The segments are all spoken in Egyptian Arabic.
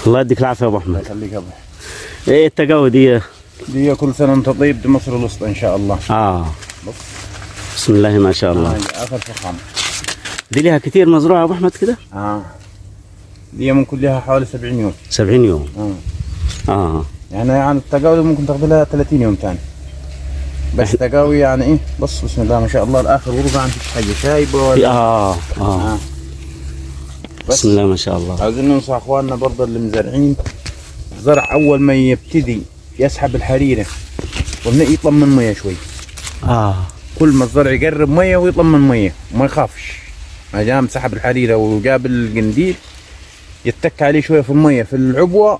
الله يديك العافيه يا ابو الله احمد يخليك يا ابو ايه التقاوي دي دي كل سنه وانت طيب دي مصر الوسطى ان شاء الله اه بص. بسم الله ما شاء الله هاي اخر فخامه دي لها كتير مزروعه يا ابو احمد كده اه دي ممكن لها حوالي 70 يوم 70 يوم اه اه يعني يعني التقاوي ممكن تاخذ لها 30 يوم ثاني بس تقاوي يعني ايه بص بسم الله ما شاء الله الاخر ورقه عن فيش حاجه شايبه ولا اه اه آه. بس بسم الله ما شاء الله عاوزين ننصح اخواننا برضه اللي مزارعين الزرع اول ما يبتدي يسحب الحريره قلنا يطلب من ميه شوي اه كل ما الزرع يقرب ميه ويطلب من ميه وما يخافش ما دام سحب الحريره وجاب القنديل يتك عليه شويه في الميه في العبوه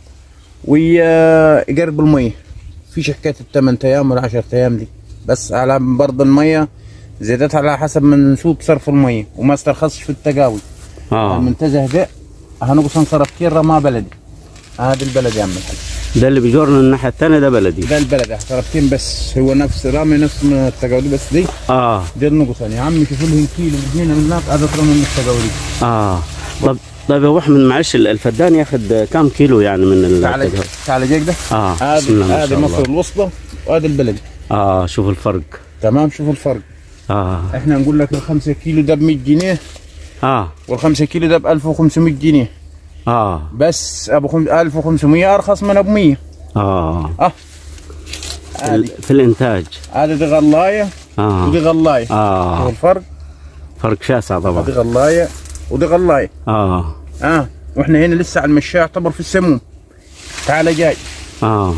ويقرب الميه فيش حكايه الثمان ايام ولا 10 ايام دي بس على برضه الميه زيادتها على حسب من سوق صرف الميه وما استرخصش في التقاوي اه المنتزه ده هنقص صرفتين رماه بلدي هذا البلد يا عم الحاج ده اللي بيجرنا الناحيه الثانيه ده بلدي ده البلد صرفتين بس هو نفس رامي نفس من التقاوي بس دي اه دي النقصان يا عم شوفوا لهم كيلو اثنين من هناك هذا ترى من التقاوي اه طب طيب يا ابو احمد معلش ال- الفدان ياخد كم كيلو يعني من تعال التقاوي؟ تعال جيك ده اه بسم الله هذه ما هذه شاء مصر الله الوسطى وهذا البلد اه شوف الفرق تمام شوفوا الفرق اه احنا نقول لك الخمسة كيلو ده ب 100 جنيه اه والخمسة كيلو ده ب 1500 جنيه اه بس ابو خم... 1500 ارخص من ابو 100 اه اه ال- هذه في الانتاج هذه دي غلايه اه ودي غلايه شوف اه الفرق فرق شاسع هذه طبعا غلايه ودي غلايه اه اه واحنا هنا لسه على المشاة يعتبر في السموم تعال جاي اه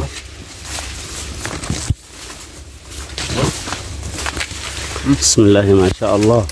بسم الله ما شاء الله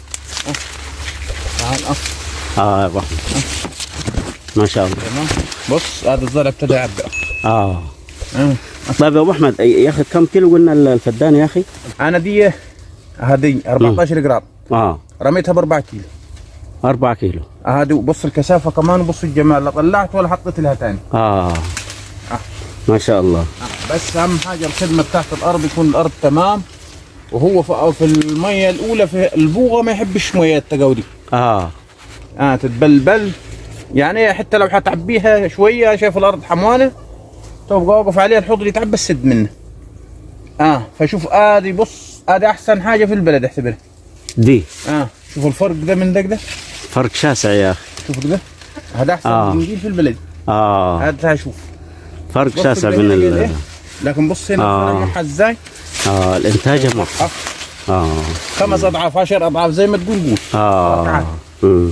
تعال اه اه يا ابو احمد ما شاء الله تمام بص هذا الزرع ابتدى يعبق اه آه. طيب يا ابو احمد ياخذ كم كيلو قلنا ال- الفدان يا اخي؟ انا دي هذه 14 جرام اه رميتها ب 4 كيلو 4 كيلو هذه وبص الكثافه كمان وبص الجمال لا طلعت ولا حطيت لها ثاني اه ما شاء الله بس اهم حاجه الخدمه بتاعت الارض يكون الارض تمام وهو في في الميه الاولى في البوغه ما يحبش ميه التقاودي اه اه تتبلبل يعني حتى لو حتعبيها شويه شايف الارض حموانه تبقى واقف عليها الحوض يتعبى السد منه اه فشوف ادي بص ادي احسن حاجه في البلد اعتبرها دي اه شوف الفرق ده من ده ده فرق شاسع يا اخي شوف ده هذا احسن آه. آه. جنجيل في البلد اه هذا شوف فرق بص شاسع الدنيا بين قد ال إيه؟ لكن بص هنا آه. الفرق معها ازاي اه الانتاج يا مرحبا آه. اه خمس اضعاف عشر اضعاف زي ما تقول قول اه تعال. مم.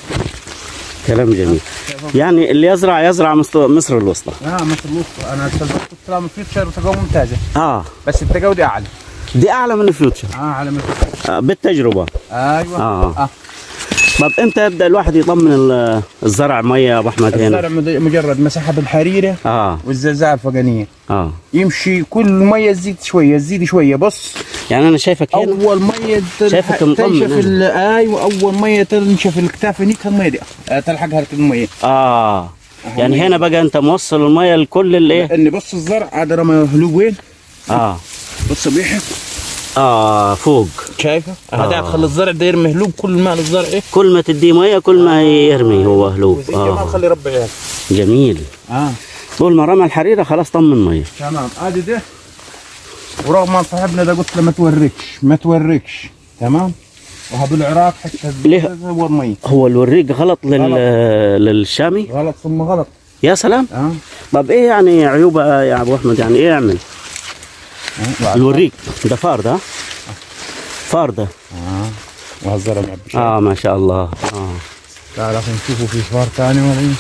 كلام جميل يعني اللي يزرع يزرع مصر, مصر الوسطى اه مثل الوسطى انا استلزمت الكلام فيوتشر تقوى ممتازه اه بس التقاودي اعلى دي اعلى من الفيوتشر اه على مثل آه بالتجربه ايوه آه. آه. طب امتى يبدا الواحد يطمن ال- الزرع ميه يا ابو احمد هنا الزرع مد- مجرد ما سحب الحريره اه والزلزال الفوقانيه اه يمشي كل ميه تزيد شويه تزيد شويه بص يعني انا شايفك هنا اول ميه تل- شايفك مطمن تنشف هنا. ال- ايوه اول ميه تنشف الكتاف هنيك الميه دي آه، تلحقها الميه اه يعني هنا بقى انت موصل الميه لكل الايه اني بص الزرع هذا رمى هلوب وين اه بص بيحك اه فوق شايفه آه. هذا تخلي الزرع ده يرمي هلوب كل ما الزرع ايه كل ما تديه ميه كل ما يرمي هو هلوب وزي جمال اه خلي ربي عيال جميل اه طول ما رمى الحريره خلاص طمن ميه تمام ادي ده ورغم ما صاحبنا ده قلت له ما توريكش ما توريكش تمام وها بالعراق حتى ليه؟ هو المي هو الوريق غلط لل... للشامي غلط ثم غلط يا سلام اه طب ايه يعني عيوبها يا ابو احمد يعني ايه يعمل آه. الوريق ده فار ده فار ده اه وهالزرع معبي اه ما شاء الله اه تعال اخي نشوفوا في فار ثاني ولا ايه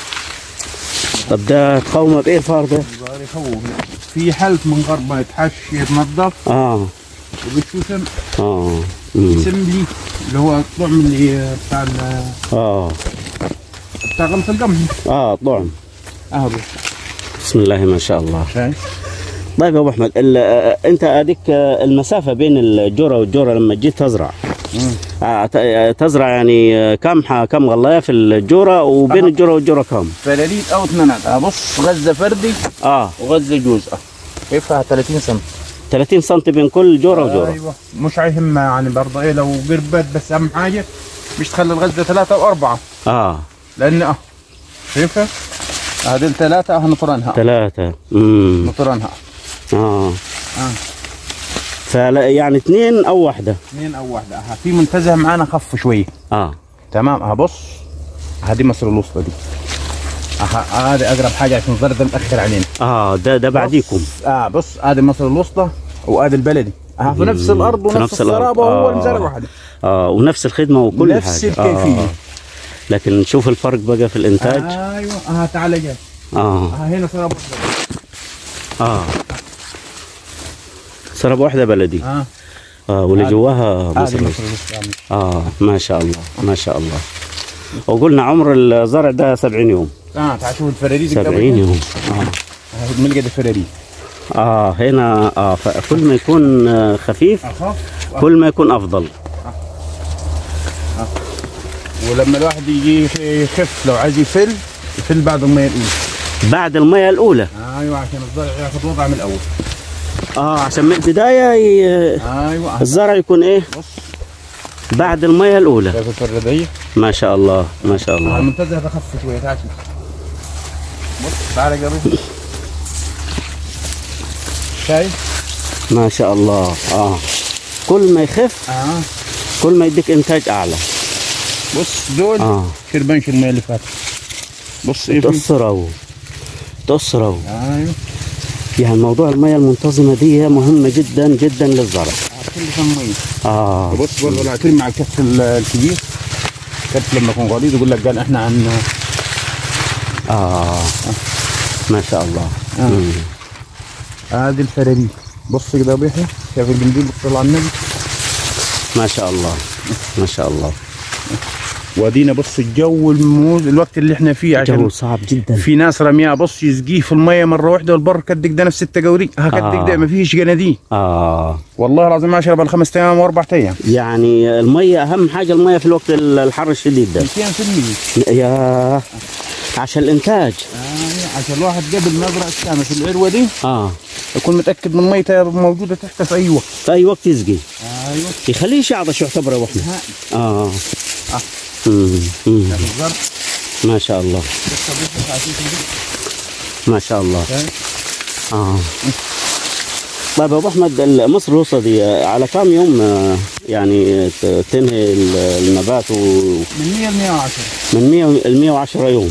طب ده تقاومه بايه الفار ده الظاهر يخوف في حلف من غربه يتحش يتنظف اه وبتشوفم اه مم. سملي اللي هو الطعم اللي بتاع ال- اه بتاع غلط القمح اه طعم اهو بسم الله ما شاء الله شايف طيب يا ابو احمد ال- آه، انت اديك آه، المسافه بين الجوره والجوره لما جيت تزرع آه، ت- آه، تزرع يعني آه، كم ح- كم غلايه في الجوره وبين أها. الجوره والجوره كم؟ فلاليت او اثنينات آه، بص غزه فردي اه وغزه جوز اه كيفها 30 سم 30 سم بين كل جوره وجوره ايوه مش هيهم يعني برضه ايه لو قربت بس اهم حاجه مش تخلي الغزه ثلاثه او اربعه اه لان اه شايفها هذول ثلاثة هنطرنها ثلاثة امم نطرنها اه اه فلا يعني اثنين او واحدة اثنين او واحدة ها في منتزه معانا خف شوية اه تمام ها بص هذه مصر الوسطى دي ها هذه اقرب حاجة عشان الزرد مأخر علينا اه ده ده بعديكم بص- اه بص هذه مصر الوسطى وهذا البلدي اه في نفس مم. الارض في ونفس نفس الأرض. الصرابة وهو آه. المزرعة واحدة اه ونفس الخدمة وكل نفس حاجة الكيفية. آه. لكن نشوف الفرق بقى في الانتاج ايوه اه تعال جاي اه اه هنا صرابة واحدة اه سرب واحدة بلدي اه اه واللي جواها هذه مصر مصر الوسطى اه ما شاء الله ما شاء الله وقلنا عمر الزرع ده 70 يوم اه تعال شوف الفراريد 70 يوم اه هذه ملقى الفراريد اه هنا اه فكل ما يكون آه، خفيف اخف كل ما يكون افضل ولما الواحد يجي يخف لو عايز يفل يفل بعد المية الأولى بعد المية الأولى ايوه عشان الزرع ياخذ وضع من الأول اه عشان من البداية ي... ايوه الزرع يكون ايه بص بعد المية الأولى شايف الفرادية ما شاء الله ما شاء الله المنتزه ده خف شوية تعال شوف بص تعال قريب شايف؟ ما شاء الله اه كل ما يخف اه كل ما يديك انتاج اعلى بص دول اه شربنش المية اللي فاتت بص ايه في تأثروا تأثروا ايوه يعني موضوع المية المنتظمة دي مهمة جدا جدا للزرع كل كم مية اه بص برضه لا ترمي على الكف ال- الكبير الكف لما يكون غليظ يقول لك قال احنا عن اه ما شاء الله آه. مم. هذه الفراريد بص كده يا ابو يحيى شايف البنديل بص على النبي ما شاء الله ما شاء الله وادينا بص الجو الموز الوقت اللي احنا فيه جو عشان صعب جدا في ناس رميها بص يسقيه في الميه مره واحده والبر كدك ده نفس التقاوري ها كدك آه. ده ما فيش جنادين اه والله العظيم ما شرب الخمس ايام واربع ايام يعني المية اهم حاجة المية في الوقت الحر الشديد ده 200% يا عشان الانتاج آه عشان الواحد قبل ما يزرع السامة في العروه دي اه يكون متاكد من ميته موجوده تحت في اي وقت في اي وقت يسقي ايوه يخليه يعطش يعتبر يا ابو احمد نهائي اه آه. مم. مم. شايف الزرع ما شاء الله بص بص عشان ما شاء الله شايف؟ اه طيب يا ابو احمد مصر الوسطى دي على كم يوم آه، يعني ت- تنهي ال- النبات و- من 100 ل 110 من 100 ل 110 يوم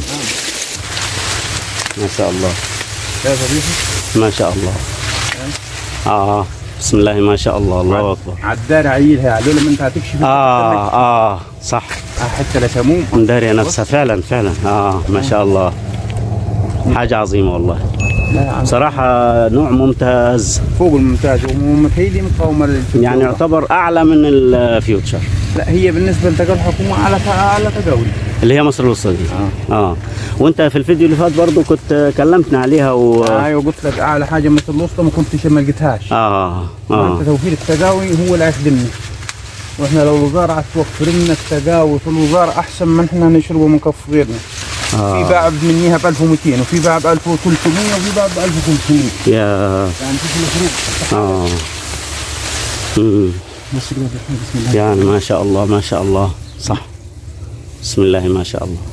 ما شاء الله شايف يا بيحي؟ ما شاء الله اه بسم الله ما شاء الله الله اكبر عدار عيلها لولا ما انت هتكشف اه اه صح آه حتى لا سموم مدارية نفسها فعلا فعلا اه ما شاء الله حاجة عظيمة والله لا يا عم صراحة نوع ممتاز فوق الممتاز ومتهيألي مقاومة للفيوتشر. يعني يعتبر أعلى من الفيوتشر لا هي بالنسبة لتقى الحكومة على على تقاول اللي هي مصر الوسطى دي اه اه وانت في الفيديو اللي فات برضو كنت كلمتنا عليها و اه ايوه قلت لك اعلى حاجة مثل الوسطى ما كنتش ما لقيتهاش اه, انت آه. توفير التقاوي هو اللي هيخدمنا واحنا لو الوزارة توفر لنا التقاوي في الوزارة احسن من احنا نشربه من كف غيرنا في آه. باع منيها ب 1200 وفي باع ب 1300 وفي باع ب 1500 يا يعني شوف الفروق اه مم. بس كده بسم الله يعني ما شاء الله ما شاء الله صح بسم الله ما شاء الله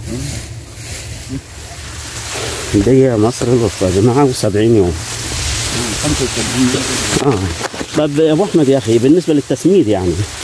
دي مصر الوسطى يا جماعة و70 يوم 75 اه طب يا ابو احمد يا اخي بالنسبه للتسميد يعني